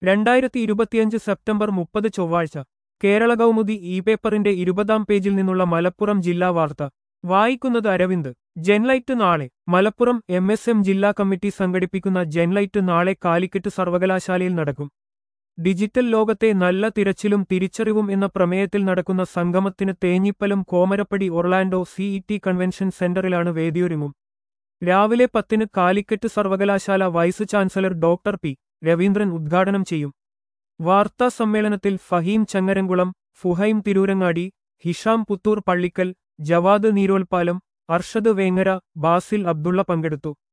രണ്ടായിരത്തി ഇരുപത്തിയഞ്ച് സെപ്റ്റംബർ മുപ്പത് ചൊവ്വാഴ്ച കേരള കൗമുദി ഇ പേപ്പറിന്റെ ഇരുപതാം പേജിൽ നിന്നുള്ള മലപ്പുറം ജില്ലാ വാർത്ത വായിക്കുന്നത് അരവിന്ദ് ജെൻലൈറ്റ് നാളെ മലപ്പുറം എം എസ് എം ജില്ലാ കമ്മിറ്റി സംഘടിപ്പിക്കുന്ന ജെൻലൈറ്റ് നാളെ കാലിക്കറ്റ് സർവകലാശാലയിൽ നടക്കും ഡിജിറ്റൽ ലോകത്തെ നല്ല തിരച്ചിലും തിരിച്ചറിവും എന്ന പ്രമേയത്തിൽ നടക്കുന്ന സംഗമത്തിന് Thenhipalam Komarappadi Orlando CET convention സെന്ററിലാണ് വേദിയൊരുങ്ങും രാവിലെ പത്തിന് കാലിക്കറ്റ് സർവകലാശാല vice chancellor doctor P Raveendran ഉദ്ഘാടനം ചെയ്യും വാർത്താ സമ്മേളനത്തിൽ ഫഹീം ചങ്ങരംകുളം ഫുഹൈം തിരൂരങ്ങാടി ഹിഷാം പുത്തൂർ പള്ളിക്കൽ ജവാദ് നീരോൽപ്പാലം അർഷദ് വേങ്ങര ബാസിൽ അബ്ദുള്ള പങ്കെടുത്തു